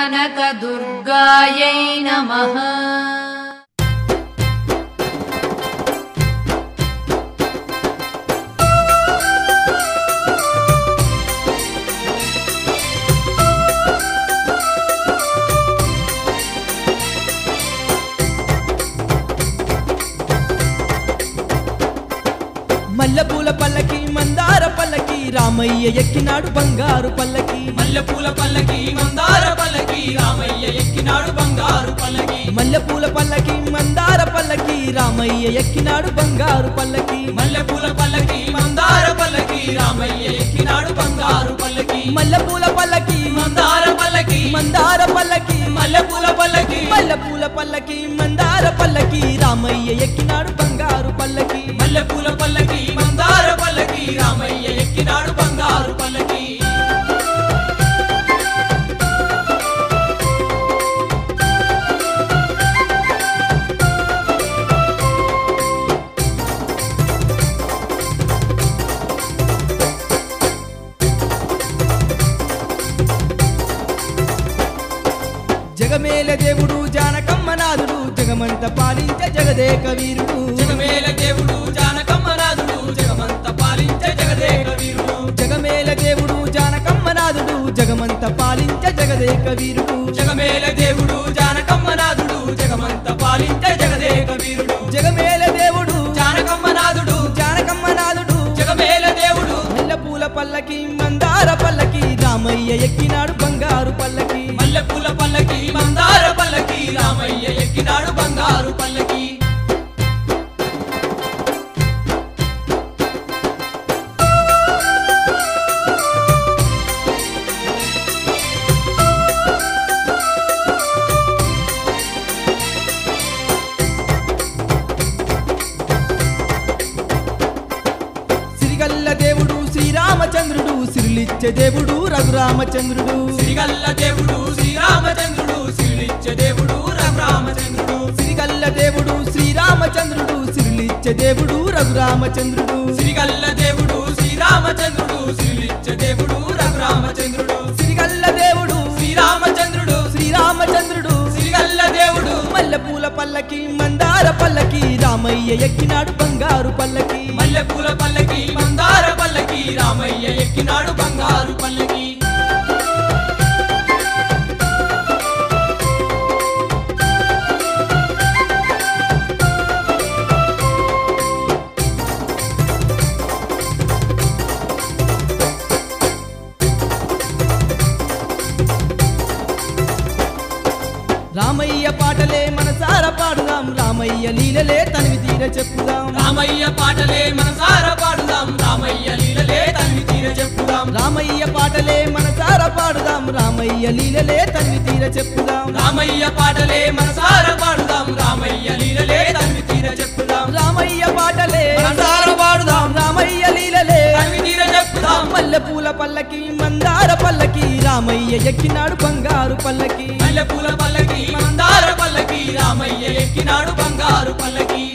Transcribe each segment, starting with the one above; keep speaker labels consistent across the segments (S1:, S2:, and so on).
S1: కనకదుర్గాయై నమః
S2: మల్లెపూల పల్లకి మందార పల్లకి రామయ్య ఎక్కినాడు బంగారు పల్లకి
S3: మల్లెపూల పల్లకి మందార పల్లకి రామయ్య ఎక్కినాడు బంగారు పల్లకి
S2: మల్లెపూల పల్లకి మందార పల్లకి రామయ్య ఎక్కినాడు బంగారు పల్లకి
S3: మల్లెపూల పల్లకి మందార పల్లకి రామయ్య ఎక్కినాడు బంగారు పల్లకి
S2: మల్లెపూల పల్లకి
S3: మందార పల్లకి
S2: మందార పల్లకి
S3: మల్లెపూల పల్లకి
S2: మల్లెపూల పల్లకి మందార పల్లకి రామయ్య ఎక్కినాడు బంగారు పల్లకి
S3: మల్లెపూల పల్లకి మందార పల్లకి రామయ్య ఎక్కినాడు బంగారు పల్లకి
S2: జగమేల దేవుడు జానకమ్మ నాదుడు జగమంత పాలించే జగదేక వీరుడు
S3: జగమేల దేవుడు జానకమ్మ నాథుడు జగమంత పాలించే జగదేక వీరుడు
S2: జగమేల దేవుడు జానకమ్మ నాదుడు జగమంత పాలించే జగదేక వీరుడు
S3: జగమేల దేవుడు జానకమ్మ నాథుడు జగమంత పాలించే జగదేక వీరుడు
S2: జగమేల దేవుడు
S3: జానకమ్మ నాథుడు
S2: జానకమ్మ నాదుడు
S3: జగమేల దేవుడు
S2: మల్లెపూల పల్లకి మందార పల్లకి రామయ్య ఎక్కినాడు బంగారు పల్లకి
S3: మల్లెపూల పల్లకి మందార పల్లకి రామయ్య ఎక్కినాడు బంగారు పల్లకి
S2: సిరిగల్ల దేవుడు శ్రీరామచంద్రుడు సిరులిచ్చే దేవుడు రఘురామచంద్రుడు
S3: శ్రీగల్ల దేవుడు శ్రీరామచంద్రుడు శ్రీలిచ్చ దేవుడు రఘురామచంద్రుడు
S2: సిరిగల్ల దేవుడు శ్రీరామచంద్రుడు సిరులిచ్చే దేవుడు రఘురామచంద్రుడు
S3: శ్రీగల్ల దేవుడు శ్రీరామచంద్రుడు శ్రీలిచ్చ దేవుడు రఘురామచంద్రుడు
S2: సిరిగల్ల దేవుడు
S3: శ్రీరామచంద్రుడు
S2: శ్రీరామచంద్రుడు
S3: శ్రీగల్ల దేవుడు
S2: మల్లెపూల పల్లకి మందార పల్లకి రామయ్య ఎక్కినాడు బంగారు పల్లకి
S3: మల్లెపూల పల్లకి మందార పల్లకి రామయ్య ఎక్కినాడు బంగారు పల్లకి
S2: రామయ్య పాటలే మనసార పాడుదాం రామయ్య లీలలే తనివి తీర చెప్పుదాం
S3: రామయ్య పాటలే మనసార పాడుదాం రామయ్య లీలలే తనివి తీర చెప్పుదాం
S2: రామయ్య పాటలే మనసార పాడుదాం రామయ్య లీలలే తనివి తీర చెప్పుదాం
S3: రామయ్య పాటలే మనసార పాడుదాం రామయ్య లీలలే తనివి తీర చెప్పుదాం
S2: రామయ్య పాటలే
S3: మనసార పాడుదాం
S2: రామయ్య లీలలే
S3: తనివి తీర చెప్పుదాం
S2: మల్లెపూల పల్లకి మందార పల్లకి రామయ్య ఎక్కినాడు బంగారు పల్లకి
S3: మల్లెపూల పల్లకి మందార పల్లకి రామయ్య ఎక్కినాడు బంగారు పల్లకి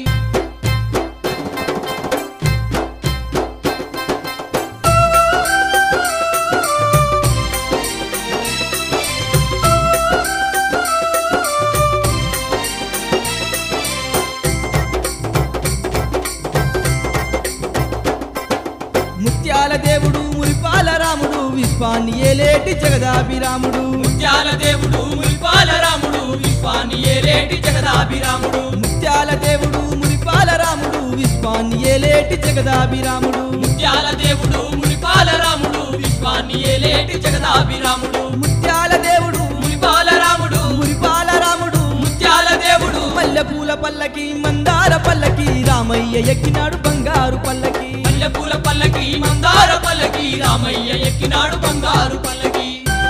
S2: ముత్యాల దేవుడు మురిపాల రాముడు విశ్వాన్ని ఏలేటి జగదాభిరాముడు
S3: ముత్యాల దేవుడు మురిపాల రాముడు విశ్వాన్ని ఏలేటి జగదాభిరాముడు
S2: ముత్యాల దేవుడు మురిపాల రాముడు విశ్వాన్ని ఏలేటి జగదాభిరాముడు
S3: ముత్యాల దేవుడు మురిపాల రాముడు విశ్వాన్ని ఏలేటి జగదాభిరాముడు
S2: ముత్యాల దేవుడు
S3: మురిపాల రాముడు
S2: మురిపాల రాముడు
S3: ముత్యాల దేవుడు
S2: మల్లెపూల పల్లకి మందార పల్లకి రామయ్య ఎక్కినాడు బంగారు పల్లకి
S3: మల్లెపూల పల్లకి మందార పల్లకి రామయ్య ఎక్కినాడు బంగారు పల్లకి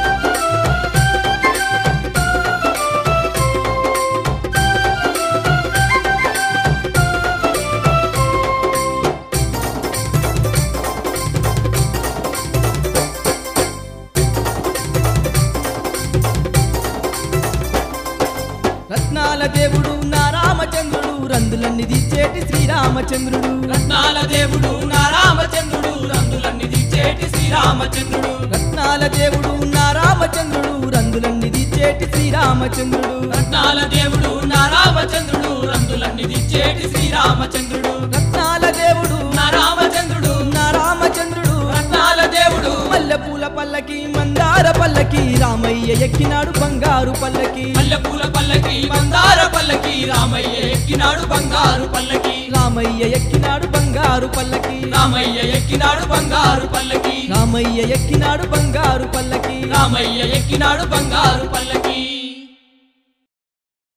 S2: రత్నాల దేవుడు నా రామచంద్రుడు రందులన్నీ తీర్చేటి శ్రీరామచంద్రుడు
S3: రత్నాల దేవుడు నా రామచంద్రుడు రంగులన్నీ దిచ్చేటి శ్రీరామచంద్రుడు
S2: రత్నాల దేవుడు నా రామచంద్రుడు రందులన్నీ తీర్చేటి దించేటి శ్రీరామచంద్రుడు
S3: రత్నాల దేవుడు నా రామచంద్రుడు రంగులన్నీ దిచ్చేటి శ్రీరామచంద్రుడు
S2: రత్నాల దేవుడు
S3: నా రామచంద్రుడు
S2: నా రామచంద్రుడు
S3: రత్నాల దేవుడు
S2: మల్లెపూల పల్లకి మందార పల్లకి రామయ్య ఎక్కినాడు బంగారు పల్లకి
S3: మల్లెపూల పల్లకి మందార పల్లకి రామయ్య ఎక్కినాడు బంగారు పల్లకి
S2: రామయ్య ఎక్కినాడు బంగారు పల్లకి
S3: రామయ్య ఎక్కినాడు బంగారు పల్లకి
S2: రామయ్య ఎక్కినాడు బంగారు పల్లకి
S3: రామయ్య ఎక్కినాడు బంగారు పల్లకి